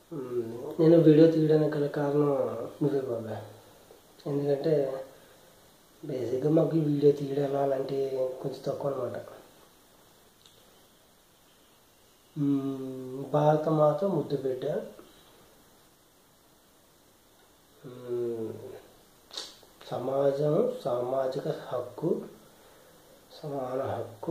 మ్మ్. నేను వీడియో తీయడానికి గల కారణం నువ్వే బాబాయ్ ఎందుకంటే బేసిక్గా మాకు ఈ వీడియో తీయడం ఎలా అలాంటి కొంచెం తక్కువ అనమాట భారత మాత ముద్దు బిడ్డ మ్మ్. సమాజం సామాజిక హక్కు సమాన హక్కు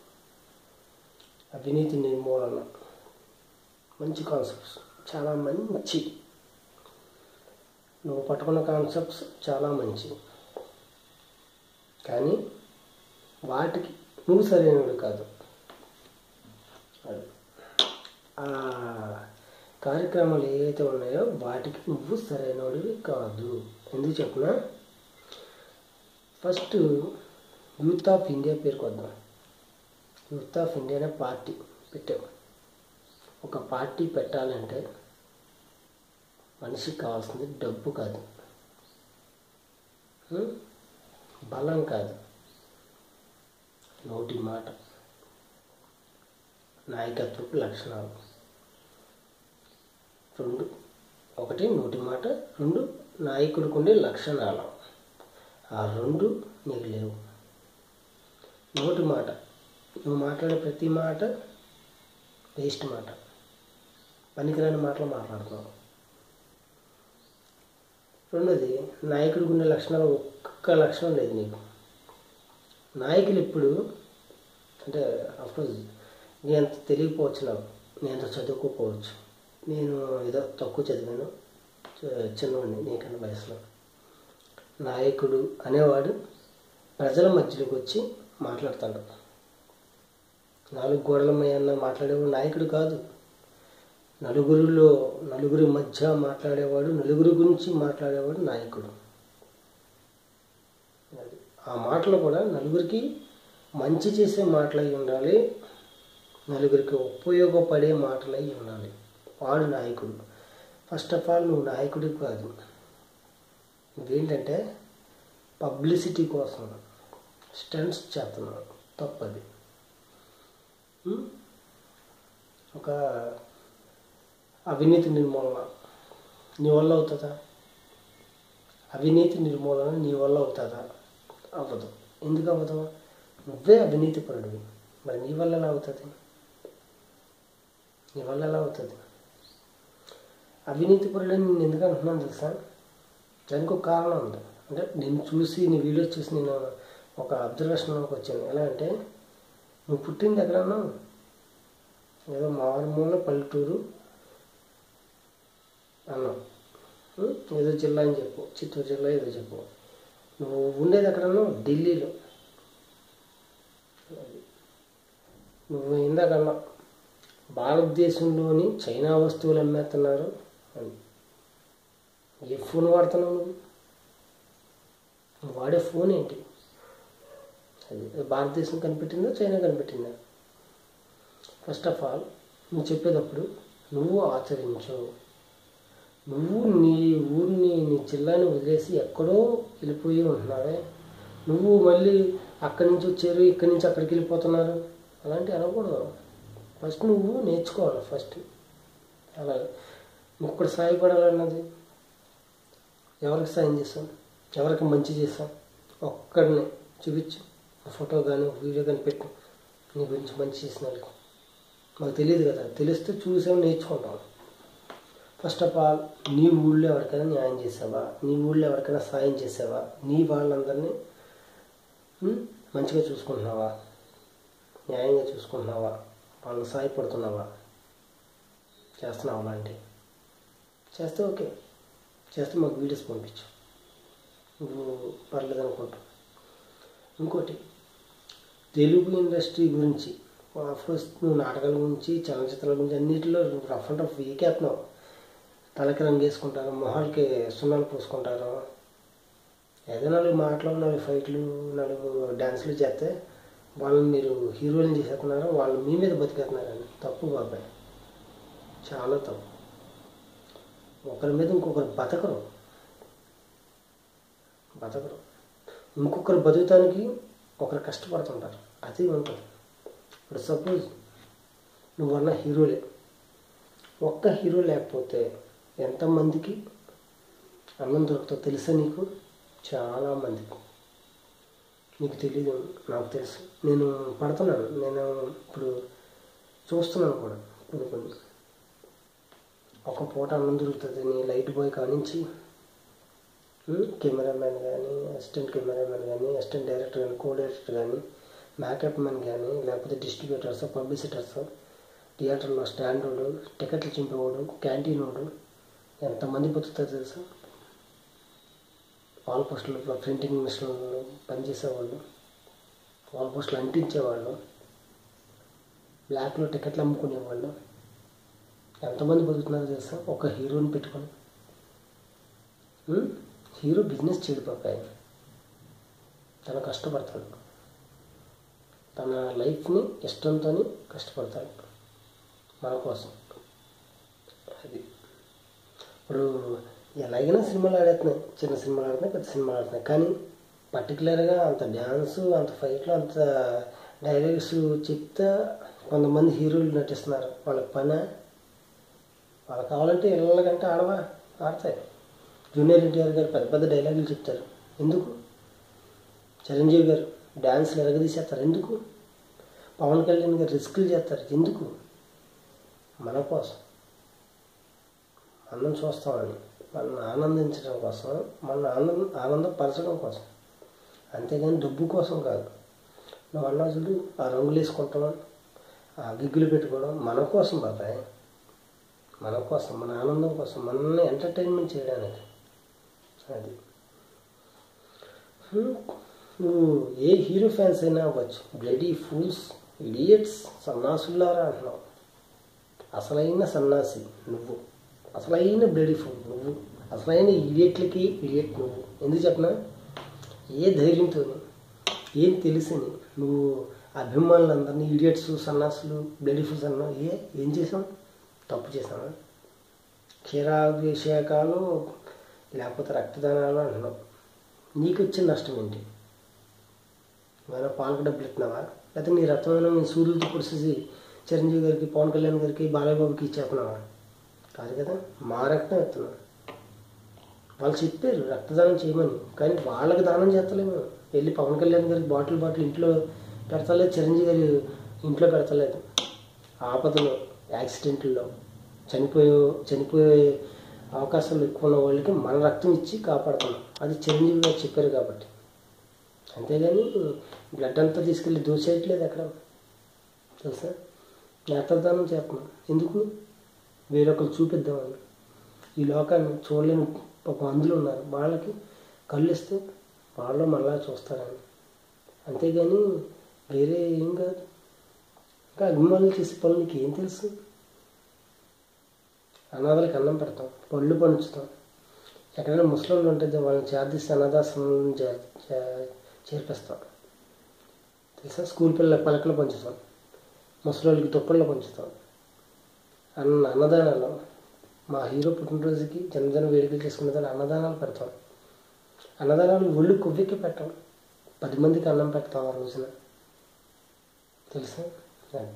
అవినీతి నిర్మూలన మంచి కాన్సెప్ట్స్ చాలా మంచి నువ్వు పట్టుకున్న కాన్సెప్ట్స్ చాలా మంచి కానీ వాటికి నువ్వు సరైనడు కాదు అది ఆ కార్యక్రమాలు ఏవైతే ఉన్నాయో వాటికి నువ్వు సరైనడివి కాదు ఎందుకు చెప్పినా ఫస్ట్ యూత్ ఆఫ్ ఇండియా పేరుకు వద్దాం యూత్ ఆఫ్ ఇండియా అనే పార్టీ పెట్టావు ఒక పార్టీ పెట్టాలంటే మనిషికి కావాల్సింది డబ్బు కాదు ఉం? బలం కాదు నోటి మాట నాయకత్వపు లక్షణాలు రెండు ఒకటి నోటి మాట రెండు నాయకుడికి ఉండే లక్షణాలు ఆ రెండు నీకు లేవు నోటి మాట నువ్వు మాట్లాడే ప్రతి మాట వేస్ట్ మాట పనికిరాని మాటలు మాట్లాడుతున్నావు రెండోది నాయకుడికి ఉండే లక్షణాలు ఒక్క లక్షణం లేదు నీకు నాయకులు ఇప్పుడు అంటే అఫ్కోర్స్ నీ అంత తెలియకపోవచ్చు నాకు నేను అంత చదువుకోకపోవచ్చు నేను ఏదో తక్కువ చదివాను చ- చిన్నవాడిని నీకన్నా వయసులో నాయకుడు అనేవాడు ప్రజల మధ్యలోకి వచ్చి మాట్లాడతాడు నాలుగు గోడల అన్న మాట్లాడేవాడు నాయకుడు కాదు నలుగురిలో నలుగురి మధ్య మాట్లాడేవాడు నలుగురి గురించి మాట్లాడేవాడు నాయకుడు అది. ఆ మాటలు కూడా నలుగురికి మంచి చేసే మాటలై ఉండాలి నలుగురికి ఉపయోగపడే మాటలై ఉండాలి వాడు నాయకుడు ఫస్ట్ ఆఫ్ ఆల్ నువ్వు నాయకుడి కాదు నువ్వేంటంటే పబ్లిసిటీ కోసం స్టంట్స్ చేస్తున్నావు తప్పది ఉం? ఒక అవినీతి నిర్మూలన నీ వల్ల అవుతుందా అవినీతి నిర్మూలన నీ వల్ల అవుతుందా అవ్వదు ఎందుకు అవ్వదు నువ్వే అవినీతి పరుడివి మరి నీ వల్ల ఎలా అవుతుంది నీ వల్ల ఎలా అవుతుంది అవినీతి పరుడు అని నేను ఎందుకు అంటున్నాను తెలుసా దానికి ఒక కారణం ఉంది అంటే నేను చూసి నీ వీడియో చూసి నేను ఒక అబ్జర్వేషన్లోకి వచ్చాను ఎలా అంటే నువ్వు పుట్టింది ఎక్కడన్నా ఏదో మారుమూల పల్లెటూరు అన్నావు ఉం? ఏదో జిల్లా అని చెప్పు చిత్తూరు జిల్లా ఏదో చెప్పు నువ్వు ఉండేది ఎక్కడన్నా ఢిల్లీలో నువ్వు ఇందాకన్నా భారతదేశంలోని చైనా వస్తువులు అమ్మేస్తున్నారు అని ఏ ఫోన్ వాడుతున్నావు నువ్వు నువ్వు వాడే ఫోన్ ఏంటి అది భారతదేశం కనిపెట్టిందా చైనా కనిపెట్టిందా ఫస్ట్ ఆఫ్ ఆల్ నువ్వు చెప్పేటప్పుడు నువ్వు ఆచరించు నువ్వు నీ ఊరిని నీ జిల్లాని వదిలేసి ఎక్కడో వెళ్ళిపోయి ఉంటున్నావే నువ్వు మళ్ళీ అక్కడి నుంచి వచ్చారు ఇక్కడి నుంచి అక్కడికి వెళ్ళిపోతున్నారు అలాంటివి అనకూడదు ఫస్ట్ నువ్వు నేర్చుకోవాలి ఫస్ట్ అలా నువ్వు ఇక్కడ సాయపడాలన్నది ఎవరికి సాయం చేస్తాం ఎవరికి మంచి చేస్తాం ఒక్కడిని చూపించు ఒక ఫోటో కానీ ఒక వీడియో కానీ పెట్టు నీ గురించి మంచి చేసిన వాళ్ళకి మాకు తెలియదు కదా తెలిస్తే చూసాం నేర్చుకుంటాం ఫస్ట్ ఆఫ్ ఆల్ నీ ఊళ్ళో ఎవరికైనా న్యాయం చేసావా నీ ఊళ్ళో ఎవరికైనా సాయం చేసావా నీ వాళ్ళందరినీ ఉమ్, మంచిగా చూసుకుంటున్నావా న్యాయంగా చూసుకుంటున్నావా వాళ్ళని సాయపడుతున్నావా చేస్తున్నావా అలాంటివి చేస్తే ఓకే చేస్తే మాకు వీడియోస్ పంపించు నువ్వు పర్లేదు అనుకుంటా ఇంకోటి తెలుగు ఇండస్ట్రీ గురించి ఫస్ట్ నువ్వు నాటకాల గురించి చలనచిత్రాల గురించి అన్నిటిలో రఫ్ అండ్ రఫ్ వీకేస్తున్నావు తలకి రంగు వేసుకుంటారు మొహాలకి సున్నాలు పూసుకుంటారు ఏదో నాలుగు మాటలు నాలుగు ఫైట్లు నాలుగు డ్యాన్సులు చేస్తే వాళ్ళని మీరు హీరోయిన్ చేసేస్తున్నారు వాళ్ళు మీ మీద బతికేస్తున్నారని తప్పు బాబాయ్ చాలా తప్పు ఒకరి మీద ఇంకొకరు బతకరు బతకరు ఇంకొకరు బతుకుతానికి ఒకరు కష్టపడుతుంటారు అది ఉంటుంది ఇప్పుడు సపోజ్ నువ్వన్న హీరోలే ఒక్క హీరో లేకపోతే ఎంతమందికి అన్నం దొరుకుతుందో తెలుసా నీకు చాలా మందికి నీకు తెలీదు నాకు తెలుసు నేను పడుతున్నాను నేను ఇప్పుడు చూస్తున్నాను కూడా కొన్ని కొన్ని ఒక పూట అన్నం దొరుకుతుంది నీ లైట్ బాయ్ కానించి కెమెరామ్యాన్ కానీ అసిస్టెంట్ కెమెరామ్యాన్ కానీ అసిస్టెంట్ డైరెక్టర్ కానీ కో డైరెక్టర్ కానీ మేకప్ మ్యాన్ కానీ లేకపోతే డిస్ట్రిబ్యూటర్స్ పబ్లిసిటర్స్ థియేటర్లో స్టాండ్ వాడు టికెట్లు చింపేవాడు క్యాంటీన్ వాడు ఎంతమంది బతుకుతారు తెలుసా వాల్ పోస్టులు ప్రింటింగ్ మిషన్లు పనిచేసేవాళ్ళు వాల్ పోస్టులు అంటించేవాళ్ళు బ్లాక్లో టికెట్లు అమ్ముకునేవాళ్ళు ఎంతమంది బతుకుతున్నారో తెలుసా ఒక హీరోని పెట్టుకొని ఉం? హీరో బిజినెస్ చేయడు పాపాయి తను కష్టపడతాడు తన లైఫ్ని ఇష్టంతో కష్టపడతాడు మన కోసం అది ఇప్పుడు ఎలాగైనా సినిమాలు ఆడేస్తున్నాయి చిన్న సినిమాలు ఆడుతున్నాయి పెద్ద సినిమాలు ఆడుతున్నాయి కానీ పర్టికులర్గా అంత డ్యాన్సు అంత ఫైట్లు అంత డైలాగ్స్ చెప్తే కొంతమంది హీరోలు నటిస్తున్నారు వాళ్ళకి పని వాళ్ళు కావాలంటే ఇళ్ళకంటే ఆడవా ఆడతాయి జూనియర్ ఎన్టీఆర్ గారు పెద్ద పెద్ద డైలాగులు చెప్తారు ఎందుకు చిరంజీవి గారు డ్యాన్స్లు ఎరగదీసేస్తారు ఎందుకు పవన్ కళ్యాణ్ గారు రిస్కులు చేస్తారు ఎందుకు మన కోసం మనం చూస్తామని మనం ఆనందించడం కోసం మన ఆనంద ఆనందపరచడం కోసం అంతేగాని డబ్బు కోసం కాదు నువ్వు అన్నా చూడు ఆ రంగులు వేసుకుంటాం ఆ గిగ్గులు పెట్టుకోవడం మన కోసం బాబాయ్ మన కోసం మన ఆనందం కోసం మనల్ని ఎంటర్టైన్మెంట్ చేయడానికి అది హ్మ్. నువ్వు ఏ హీరో ఫ్యాన్స్ అయినా అవ్వచ్చు బ్లడీ ఫూల్స్ ఇడియట్స్ సన్నాసులారా అంటున్నావు అసలైన సన్నాసి నువ్వు అసలైన బ్లడీ ఫూల్ నువ్వు అసలైన ఇడియట్లకి ఇడియట్ నువ్వు ఎందుకు చెప్పనా ఏ ధైర్యంతో ఏం తెలిసని నువ్వు అభిమానులందరినీ ఇడియట్స్ సన్నాసులు బ్లడీ ఫూల్స్ అన్నావు ఏ ఏం చేసాం తప్పు చేసామా క్షీరాభిషేకాలు లేకపోతే రక్తదానాలు అంటున్నావు నీకు వచ్చిన నష్టం ఏంటి ఏమైనా పాలకు డబ్బులు ఇస్తున్నావా లేకపోతే నీ రక్తమైన మీ సూర్యులతో పొడిసేసి చిరంజీవి గారికి పవన్ కళ్యాణ్ గారికి బాలయ్య బాబుకి ఇచ్చేస్తున్నావా కాదు కదా మా రక్తం ఇస్తున్నాం వాళ్ళు చెప్పారు రక్తదానం చేయమని కానీ వాళ్ళకి దానం చేస్తలేము వెళ్ళి పవన్ కళ్యాణ్ గారికి బాటిల్ బాటిల్ ఇంట్లో పెడతలేదు చిరంజీవి గారి ఇంట్లో పెడతలేదు ఆపదలో యాక్సిడెంట్లో చనిపోయే చనిపోయే అవకాశాలు ఎక్కువ ఉన్న వాళ్ళకి మన రక్తం ఇచ్చి కాపాడుతున్నాం అది చిరంజీవి గారు చెప్పారు కాబట్టి అంతేగాని బ్లడ్ అంతా తీసుకెళ్ళి దూసేయట్లేదు అక్కడ తెలుసా నేత్రదానం చేస్తున్నాం ఎందుకు వేరొకరు చూపిద్దామని ఈ లోకాన్ని చూడలేని ఒక మందులు ఉన్నారు వాళ్ళకి కళ్ళు ఇస్తే వాళ్ళు మళ్ళా చూస్తారని అంతేగాని వేరే ఏం కాదు ఇంకా అభిమానులు చేసే పనులు నీకు ఏం తెలుసు అనాథలకు అన్నం పెడతాం పళ్ళు పంచుతాం ఎక్కడైనా ముసలోళ్ళు ఉంటే వాళ్ళని చేర్దిస్తే అనాథాశ్రమం చే- చే- చేర్పిస్తాం తెలుసా స్కూల్ పిల్లల పలకలు పంచుతాం ముసలోళ్ళకి దుప్పళ్ళు పంచుతాం అన్న అన్నదానాలు మా హీరో పుట్టినరోజుకి జన్మదిన వేడుకలు చేసుకునే దాన్ని అన్నదానాలు పెడతాం అన్నదానాలు ఒళ్ళు కొవ్వెక్కి పెట్టాం పది మందికి అన్నం పెడతాం ఆ రోజున తెలుసా అది.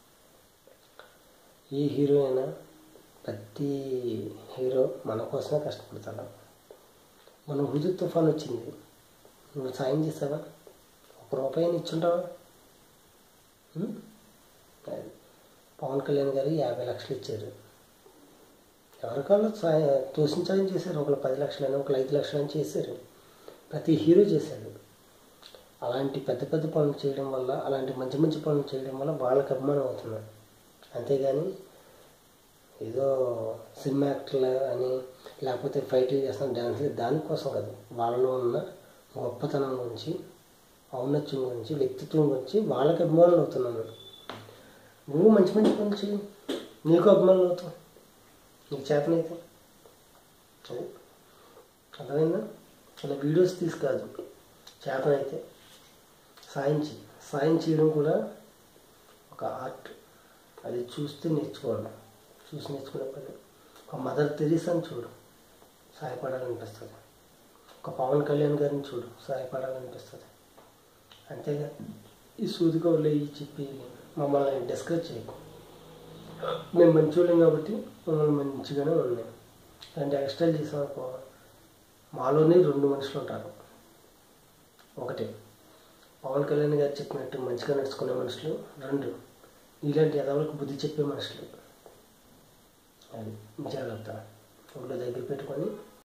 ఈ హీరో అయినా ప్రతి హీరో మన కోసమే కష్టపడతాడు మన హుదు తుఫాన్ వచ్చింది నువ్వు సాయం చేసావా ఒక రూపాయిని ఇచ్చుంటావా ఉం? అది. పవన్ కళ్యాణ్ గారు యాభై లక్షలు ఇచ్చారు ఎవరికాళ్ళు సాయం తోసిన సాయం చేశారు ఒకళ్ళు పది లక్షలని ఒకళ్ళు ఐదు లక్షలని చేశారు ప్రతి హీరో చేశాడు అలాంటి పెద్ద పెద్ద పనులు చేయడం వల్ల అలాంటి మంచి మంచి పనులు చేయడం వల్ల వాళ్ళకి అభిమానం అవుతున్నారు అంతేగాని ఏదో సినిమా యాక్టర్లు అని లేకపోతే ఫైట్ చేస్తాం డ్యాన్స్ దానికోసం కాదు వాళ్ళలో ఉన్న గొప్పతనం గురించి ఔన్నత్యం గురించి వ్యక్తిత్వం గురించి వాళ్ళకి అభిమానులు అవుతున్నాను నువ్వు మంచి మంచి పనులు చేయి నీకు అభిమానులు అవుతావు నీకు చేతనైతే అది అర్థమైందా ఇలా వీడియోస్ తీసుకాదు చేతనైతే సాయం చేయి సాయం చేయడం కూడా ఒక ఆర్ట్ అది చూస్తే నేర్చుకోవాలి చూసి నేర్చుకునే పని ఒక మదర్ తెరీసాని చూడు సహాయపడాలనిపిస్తుంది ఒక పవన్ కళ్యాణ్ గారిని చూడు సహాయపడాలనిపిస్తుంది అంతేగా ఈ సూదిగా ఈ చెప్పి మమ్మల్ని డిస్కరేజ్ చేయకు మేము మంచోళ్ళం కాబట్టి మమ్మల్ని మంచిగానే ఉన్నాయి అంటే ఎక్స్ట్రా చేసామనుకో మాలోనే రెండు మనుషులు ఉంటారు ఒకటి పవన్ కళ్యాణ్ గారు చెప్పినట్టు మంచిగా నడుచుకునే మనుషులు రెండు ఇలాంటి ఎదవలకు బుద్ధి చెప్పే మనుషులు అది జాగ్రత్త ఒళ్ళు దగ్గర పెట్టుకొని